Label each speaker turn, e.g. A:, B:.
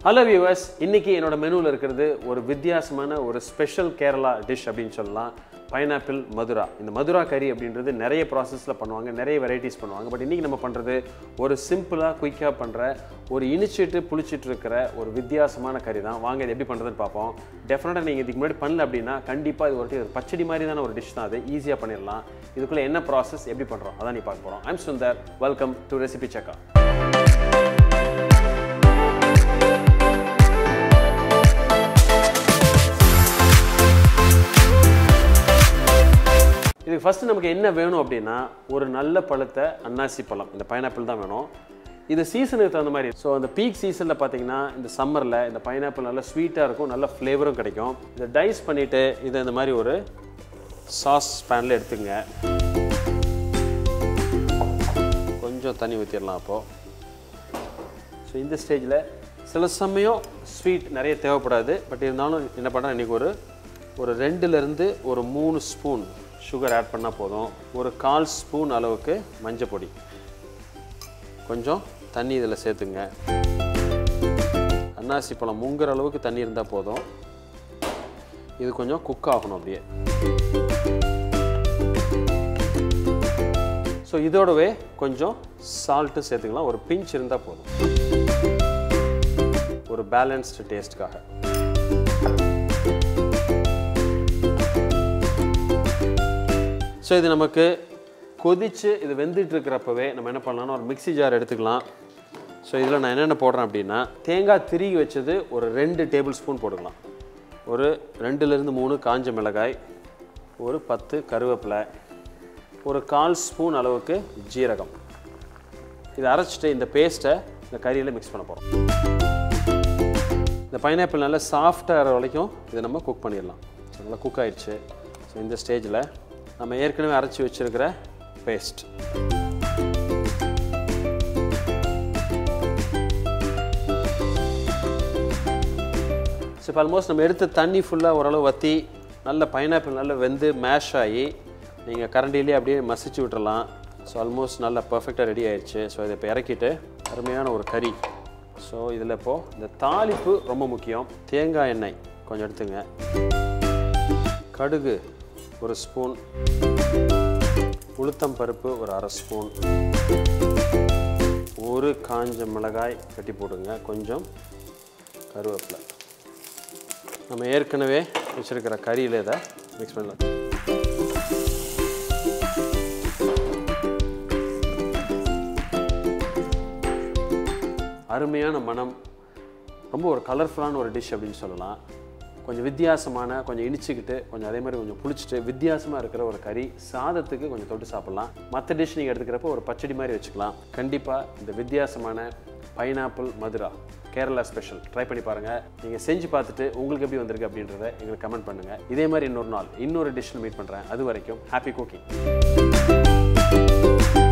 A: hello viewers இன்னைக்கு என்னோட மெனுவில் இருக்கிறது ஒரு வித்தியாசமான ஒரு ஸ்பெஷல் கேரளா டிஷ் அப்படின்னு சொல்லலாம் பைனாப்பிள் மதுரா இந்த மதுரா கறி அப்படின்றது நிறைய ப்ராசஸில் பண்ணுவாங்க நிறைய வெரைட்டிஸ் பண்ணுவாங்க பட் இன்றைக்கி நம்ம பண்ணுறது ஒரு சிம்பிளாக குயிக்காக பண்ணுற ஒரு இனிச்சிட்டு புளிச்சிட்டு இருக்கிற ஒரு வித்தியாசமான கறி தான் வாங்க இது எப்படி பண்ணுறதுன்னு பார்ப்போம் டெஃபினட்டாக நீங்கள் இதுக்கு முன்னாடி பண்ணல அப்படின்னா கண்டிப்பாக இது ஒரு ஒரு பச்சடி மாதிரி தான ஒரு டிஷ் தான் அது ஈஸியாக பண்ணிடலாம் இதுக்குள்ளே என்ன ப்ராசஸ் எப்படி பண்ணுறோம் அதான் நீ பார்க்க போகிறோம் I'm Sundar welcome to recipe செக்கா இதுக்கு ஃபஸ்ட்டு நமக்கு என்ன வேணும் அப்படின்னா ஒரு நல்ல பழத்தை அன்னாசி பழம் இந்த பைனாப்பிள் தான் வேணும் இது சீசனுக்கு தகுந்த மாதிரி ஸோ அந்த பீக் சீசனில் பார்த்தீங்கன்னா இந்த சம்மரில் இந்த பைனாப்பிள் நல்லா ஸ்வீட்டாக இருக்கும் நல்ல ஃப்ளேவரும் கிடைக்கும் இதை டைஸ் பண்ணிவிட்டு இதை இந்த மாதிரி ஒரு சாஸ் பேனில் எடுத்துங்க கொஞ்சம் தண்ணி ஊற்றிடலாம் அப்போது ஸோ இந்த ஸ்டேஜில் சில சமயம் ஸ்வீட் நிறைய தேவைப்படாது பட் இருந்தாலும் என்ன பண்ணுறேன் இன்றைக்கி ஒரு ஒரு ரெண்டுலேருந்து ஒரு மூணு ஸ்பூன் சுகர் ஆட் பண்ணால் போதும் ஒரு கால் ஸ்பூன் அளவுக்கு மஞ்சள் பொடி கொஞ்சம் தண்ணி இதில் சேர்த்துங்க அன்னாசி பழம் முங்குற அளவுக்கு தண்ணி இருந்தால் போதும் இது கொஞ்சம் குக் ஆகணும் அப்படியே ஸோ இதோடவே கொஞ்சம் சால்ட்டு சேர்த்துக்கலாம் ஒரு பிஞ்ச் இருந்தால் போதும் ஒரு பேலன்ஸ்டு டேஸ்ட்டுக்காக ஸோ இது நமக்கு கொதித்து இது வெந்துட்டு இருக்கிறப்பவே நம்ம என்ன பண்ணலாம்னா ஒரு மிக்ஸி ஜார் எடுத்துக்கலாம் ஸோ இதில் நான் என்னென்ன போடுறேன் அப்படின்னா தேங்காய் திருகி வச்சது ஒரு ரெண்டு டேபிள் ஸ்பூன் போட்டுக்கலாம் ஒரு ரெண்டுலேருந்து மூணு காஞ்ச மிளகாய் ஒரு பத்து கருவேப்பிலை ஒரு கால் ஸ்பூன் அளவுக்கு ஜீரகம் இதை அரைச்சிட்டு இந்த பேஸ்ட்டை இந்த கறியில் மிக்ஸ் பண்ண போகிறோம் இந்த பைனாப்பிள் நல்லா சாஃப்டாகிற வரைக்கும் இதை நம்ம குக் பண்ணிடலாம் ஸோ நல்லா குக் ஆயிடுச்சு ஸோ இந்த ஸ்டேஜில் நம்ம ஏற்கனவே அரைச்சி வச்சுருக்கிற பேஸ்ட் ஸோ இப்போ ஆல்மோஸ்ட் நம்ம எடுத்த தண்ணி ஃபுல்லாக ஓரளவு வற்றி நல்ல பைனாப்பிள் நல்லா வெந்து மேஷ் ஆகி நீங்கள் கரண்டிலே அப்படியே மசிச்சு விட்டுறலாம் ஸோ ஆல்மோஸ்ட் நல்லா பர்ஃபெக்டாக ரெடி ஆயிடுச்சு ஸோ இதை இப்போ இறக்கிட்டு அருமையான ஒரு கறி ஸோ இதில் இப்போது இந்த தாளிப்பு ரொம்ப முக்கியம் தேங்காய் எண்ணெய் கொஞ்சம் எடுத்துங்க கடுகு ஒரு ஸ்பூன் உளுத்தம் பருப்பு ஒரு அரை ஸ்பூன் ஒரு காஞ்ச மிளகாய் கட்டி போடுங்க கொஞ்சம் கருவேப்பிலை நம்ம ஏற்கனவே வச்சுருக்கிற கறியில் இதை மிக்ஸ் பண்ணலாம் அருமையான மனம் ரொம்ப ஒரு கலர்ஃபுல்லான ஒரு டிஷ் அப்படின்னு சொல்லலாம் கொஞ்சம் வித்தியாசமான கொஞ்சம் இனிச்சிக்கிட்டு கொஞ்சம் அதே மாதிரி கொஞ்சம் புளிச்சிட்டு வித்தியாசமாக இருக்கிற ஒரு கறி சாதத்துக்கு கொஞ்சம் தொட்டு சாப்பிட்லாம் மற்ற டிஷ் நீங்கள் எடுத்துக்கிறப்போ ஒரு பச்சடி மாதிரி வச்சுக்கலாம் கண்டிப்பாக இந்த வித்தியாசமான பைனாப்பிள் மதுரா கேரளா ஸ்பெஷல் ட்ரை பண்ணி பாருங்கள் நீங்கள் செஞ்சு பார்த்துட்டு உங்களுக்கு எப்படி வந்திருக்கு அப்படின்றத எங்களுக்கு கமெண்ட் பண்ணுங்கள் இதே மாதிரி இன்னொரு நாள் இன்னொரு டிஷ்ஷில் மீட் பண்ணுறேன் அது வரைக்கும் ஹாப்பி குக்கிங்